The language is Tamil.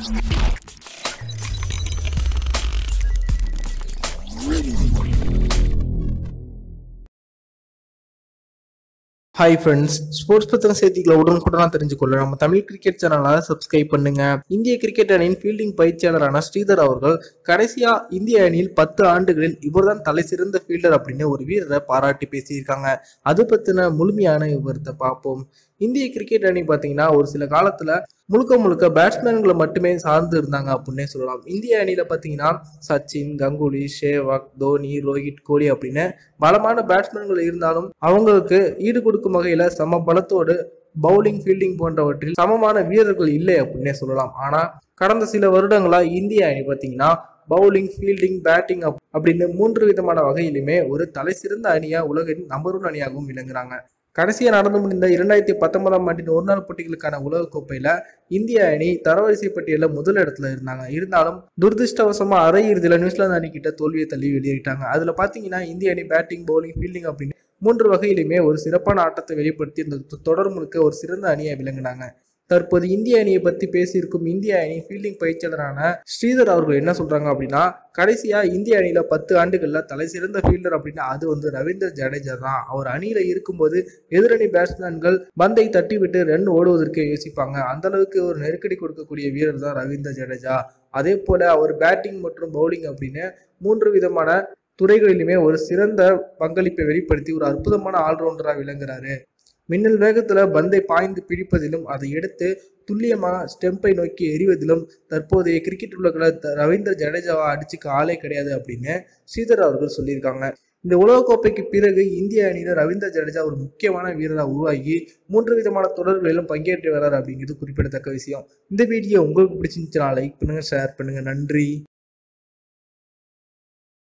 ஹாய் ஃப்ரெண்ட்ஸ் ஸ்போர்ட்ஸ் பத்தின செய்திகளை உடனுக்குடனா தெரிஞ்சுக்கொள்ள நம்ம தமிழ் கிரிக்கெட் சேனலை சப்ஸ்கிரைப் பண்ணுங்க இந்திய கிரிக்கெட் அணியின் ஃபீல்டிங் பயிற்சியாளரான ஸ்ரீதர் அவர்கள் கடைசியா இந்திய அணியில் பத்து ஆண்டுகளில் இவர்தான் தலை சிறந்த ஃபீல்டர் அப்படின்னு ஒரு வீரரை பாராட்டி பேசியிருக்காங்க அது பத்தின முழுமையான விவரத்தை பார்ப்போம் இந்திய கிரிக்கெட் அணி பார்த்தீங்கன்னா ஒரு சில காலத்துல முழுக்க முழுக்க பேட்ஸ்மேன்களை மட்டுமே சார்ந்து இருந்தாங்க அப்படின்னே சொல்லலாம் இந்திய அணியில பார்த்தீங்கன்னா சச்சின் கங்குலி ஷேவாக் தோனி ரோஹித் கோலி அப்படின்னு பலமான பேட்ஸ்மேன்கள் இருந்தாலும் அவங்களுக்கு ஈடு கொடுக்கும் வகையில சம பலத்தோடு பவுலிங் ஃபீல்டிங் போன்றவற்றில் சமமான வீரர்கள் இல்லை அப்படின்னே சொல்லலாம் ஆனா கடந்த சில வருடங்களா இந்திய அணி பார்த்தீங்கன்னா பவுலிங் ஃபீல்டிங் பேட்டிங் அப்படின்னு மூன்று விதமான வகையிலுமே ஒரு தலை சிறந்த அணியா உலகின் நம்பர் ஒன் அணியாகவும் விளங்குறாங்க கடைசியாக நடந்து முடிந்த இரண்டாயிரத்தி பத்தொன்பதாம் ஆண்டின் ஒருநாள் போட்டிகளுக்கான உலகக்கோப்பையில இந்திய அணி தரவரிசை பட்டியலில் முதல் இடத்துல இருந்தாங்க இருந்தாலும் துரதிருஷ்டவசமா அரை இறுதியில் நியூசிலாந்து அணி கிட்ட தோல்வியை தள்ளி வெளியேறிட்டாங்க அதுல பாத்தீங்கன்னா இந்திய அணி பேட்டிங் பவுலிங் ஃபீல்டிங் அப்படின்னு மூன்று வகையிலுமே ஒரு சிறப்பான ஆட்டத்தை வெளிப்படுத்தி இந்த தொடர் முழுக்க ஒரு சிறந்த அணியை விளங்கினாங்க தற்போது இந்திய அணியை பத்தி பேசியிருக்கும் இந்திய அணி ஃபீல்டிங் பயிற்சியாளரான ஸ்ரீதர் அவர்கள் என்ன சொல்றாங்க அப்படின்னா கடைசியா இந்திய அணியில பத்து ஆண்டுகள்ல தலை சிறந்த ஃபீல்டர் அப்படின்னா அது வந்து ரவீந்திர ஜடேஜா தான் அவர் அணியில இருக்கும்போது எதிரணி பேட்ஸ்மேன்கள் பந்தை தட்டி விட்டு ரன் ஓடுவதற்கு யோசிப்பாங்க அந்த அளவுக்கு ஒரு நெருக்கடி கொடுக்கக்கூடிய வீரர் தான் ரவீந்திர ஜடேஜா அதே போல அவர் பேட்டிங் மற்றும் பவுலிங் அப்படின்னு மூன்று விதமான துறைகளிலுமே ஒரு சிறந்த பங்களிப்பை வெளிப்படுத்தி ஒரு அற்புதமான ஆல்ரவுண்டராக விளங்குறாரு மின்னல் வேகத்துல பந்தை பாய்ந்து பிடிப்பதிலும் அதை எடுத்து துல்லியமாக ஸ்டெம்பை நோக்கி எறிவதிலும் தற்போதைய கிரிக்கெட் உலகில் ரவீந்திர ஜடேஜாவை அடிச்சுக்க ஆளே கிடையாது அப்படின்னு ஸ்ரீதர் அவர்கள் சொல்லியிருக்காங்க இந்த உலகக்கோப்பைக்கு பிறகு இந்திய அணியில ரவீந்திர ஜடேஜா ஒரு முக்கியமான வீரராக உருவாகி மூன்று விதமான தொடர்களிலும் பங்கேற்று வரார் அப்படிங்கிறது குறிப்பிடத்தக்க விஷயம் இந்த வீடியோ உங்களுக்கு பிடிச்சிருந்துச்சுன்னா லைக் பண்ணுங்க ஷேர் பண்ணுங்க நன்றி